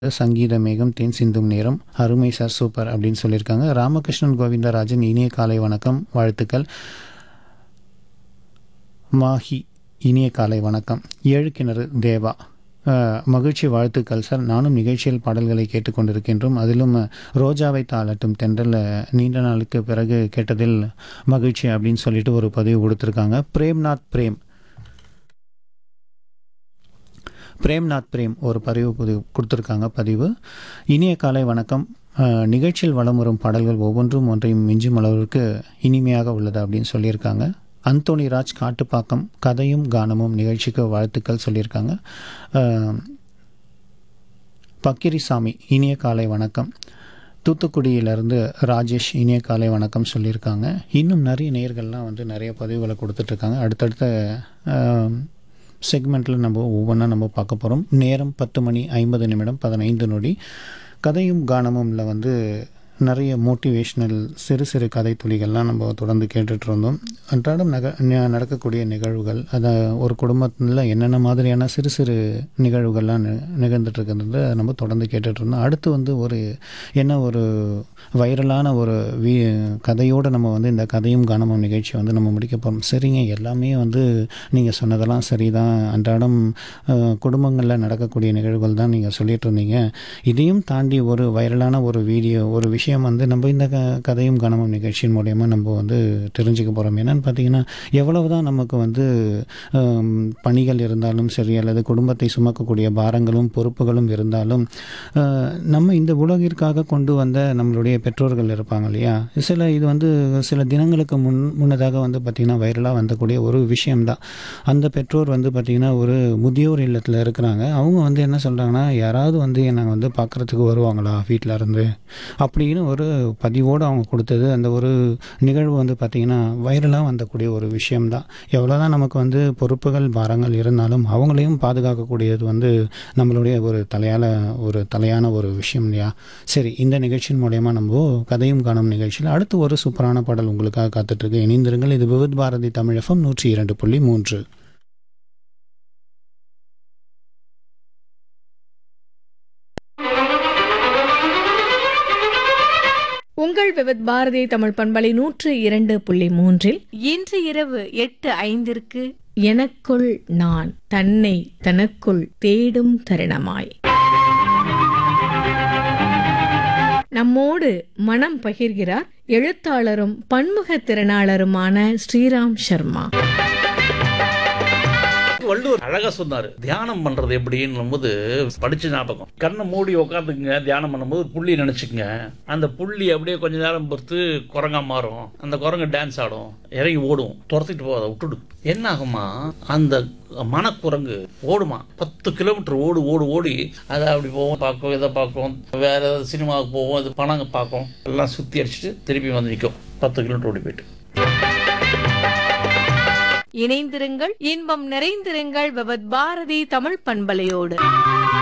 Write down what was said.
சங்கீத மேகம் தேன் சிந்தும் நேரம் அருமை சார் சூப்பர் அப்படின்னு சொல்லியிருக்காங்க ராமகிருஷ்ணன் கோவிந்தராஜன் இனிய காலை வணக்கம் வாழ்த்துக்கள் மாஹி இனிய காலை வணக்கம் ஏழு கிணறு தேவா அஹ், மகிழ்ச்சி வாழ்த்துக்கள் சார் நானும் நிகழ்ச்சியில் பாடல்களை கேட்டுக்கொண்டிருக்கின்றோம் அதிலும் அஹ், ரோஜாவை தாளட்டும் தென்றல் அஹ், நீண்ட நாளுக்கு பிறகு கேட்டதில் மகிழ்ச்சி அப்படின்னு சொல்லிட்டு ஒரு பதிவு கொடுத்துருக்காங்க பிரேம்நாத் பிரேம் பிரேம்நாத் பிரேம் ஒரு பதிவு பதிவு கொடுத்துருக்காங்க பதிவு இனிய காலை வணக்கம் அஹ், நிகழ்ச்சியில் வலம் வரும் பாடல்கள் ஒவ்வொன்றும் ஒன்றையும் மிஞ்சும் அளவிற்கு இனிமையாக உள்ளது அப்படின்னு சொல்லியிருக்காங்க அந்தோணி ராஜ் காட்டுப்பாக்கம் கதையும் கானமும் நிகழ்ச்சிக்கு வாழ்த்துக்கள் சொல்லியிருக்காங்க அஹ், பக்கிரிசாமி இனிய காலை வணக்கம் தூத்துக்குடியிலேருந்து ராஜேஷ் இனிய காலை வணக்கம் சொல்லியிருக்காங்க இன்னும் நிறைய நேயர்கள்லாம் வந்து நிறைய பதிவுகளை கொடுத்துட்ருக்காங்க அடுத்தடுத்த செக்மெண்ட்டில் நம்ம ஒவ்வொன்றா நம்ம பார்க்க போகிறோம் நேரம் பத்து மணி ஐம்பது நிமிடம் பதினைந்து நொடி கதையும் கானமும்ல வந்து நிறைய மோட்டிவேஷ்னல் சிறு சிறு கதை துளிகள்லாம் நம்ம தொடர்ந்து கேட்டுட்டு இருந்தோம் அன்றாடம் நக ந- நடக்கக்கூடிய நிகழ்வுகள் அதை ஒரு குடும்பத்தில் என்னென்ன மாதிரியான சிறு சிறு நிகழ்வுகள்லாம் நி- நிகழ்ந்துட்டு இருக்கிறது அதை நம்ம தொடர்ந்து கேட்டுட்டு இருந்தோம் அடுத்து வந்து ஒரு என்ன ஒரு வைரலான ஒரு வீ கதையோடு நம்ம வந்து இந்த கதையும் கானமும் நிகழ்ச்சி வந்து நம்ம முடிக்க போகிறோம் சரிங்க எல்லாமே வந்து நீங்கள் சொன்னதெல்லாம் சரிதான் அன்றாடம் குடும்பங்களில் நடக்கக்கூடிய நிகழ்வுகள் தான் நீங்கள் சொல்லிட்டு இருந்தீங்க இதையும் தாண்டி ஒரு வைரலான ஒரு வீடியோ ஒரு விஷயம் வந்து நம்ம இந்த க கதையும் கனமும் நிகழ்ச்சியின் மூலயமா நம்ம வந்து தெரிஞ்சுக்க போகிறோம் என்னன்னு பார்த்தீங்கன்னா எவ்வளவு தான் நமக்கு வந்து ஆம், பணிகள் இருந்தாலும் சரி அல்லது குடும்பத்தை சுமக்கக்கூடிய பாரங்களும் பொறுப்புகளும் இருந்தாலும் ஆ, நம்ம இந்த உலகிற்காக கொண்டு வந்த நம்மளுடைய பெற்றோர்கள் இருப்பாங்க இல்லையா சில இது வந்து சில தினங்களுக்கு முன் முன்னதாக வந்து பார்த்திங்கன்னா வைரலாக வந்தக்கூடிய ஒரு விஷயம்தான் அந்த பெற்றோர் வந்து பார்த்திங்கன்னா ஒரு முதியோர் இல்லத்தில் இருக்கிறாங்க அவங்க வந்து என்ன சொல்கிறாங்கன்னா யாராவது வந்து என்னை வந்து பார்க்குறதுக்கு வருவாங்களா வீட்டில் இருந்து அப்படின்னு ஒரு பதிவோடு அவங்க கொடுத்தது அந்த ஒரு நிகழ்வு வந்து பார்த்திங்கன்னா வைரலாக வந்தக்கூடிய ஒரு விஷயம்தான் எவ்வளோ தான் நமக்கு வந்து பொறுப்புகள் பாரங்கள் இருந்தாலும் அவங்களையும் பாதுகாக்கக்கூடியது வந்து நம்மளுடைய ஒரு தலையால ஒரு தலையான ஒரு விஷயம் இல்லையா சரி இந்த நிகழ்ச்சியின் மூலயமா நம்ம கதையும் காணும் நிகழ்ச்சியில் அடுத்து ஒரு சூப்பரான பாடல் உங்களுக்காக காத்துட்ருக்கு இணைந்திருங்கள் இது விவித் பாரதி தமிழ் எஃப்எம் நூற்றி இரண்டு புள்ளி மூன்று உங்கள் விவத் பாரதி தமிழ் பண்பலை நூற்று இரண்டு புள்ளி மூன்றில் இன்று இரவு எட்டு ஐந்திற்கு எனக்குள் நான் தன்னை தனக்குள் தேடும் தருணமாய் நம்மோடு மனம் பகிர்கிறார் எழுத்தாளரும் பன்முக திறனாளருமான ஸ்ரீராம் சர்மா வள்ளுவர் அழகா சொன்னாரு தியானம் பண்றது எப்படின்னு போது படிச்ச ஞாபகம் கண்ணை மூடி உட்காந்துக்குங்க தியானம் பண்ணும்போது புள்ளி நினைச்சுக்குங்க அந்த புள்ளி அப்படியே கொஞ்ச நேரம் பொறுத்து குரங்கா மாறும் அந்த குரங்கு டான்ஸ் ஆடும் இறங்கி ஓடும் துரத்திட்டு போகாத விட்டுடு என்ன ஆகுமா அந்த மனக்குரங்கு ஓடுமா பத்து கிலோமீட்டர் ஓடு ஓடு ஓடி அதை அப்படி போவோம் பார்க்கும் இதை பார்க்கும் வேற ஏதாவது சினிமாவுக்கு போவோம் இது பணங்க பார்க்கும் எல்லாம் சுத்தி அடிச்சுட்டு திருப்பி வந்து நிற்கும் பத்து கிலோமீட்டர் ஓடி போயிட்டு இணைந்திருங்கள் இன்பம் நிறைந்திருங்கள் விவத் பாரதி தமிழ் பண்பலையோடு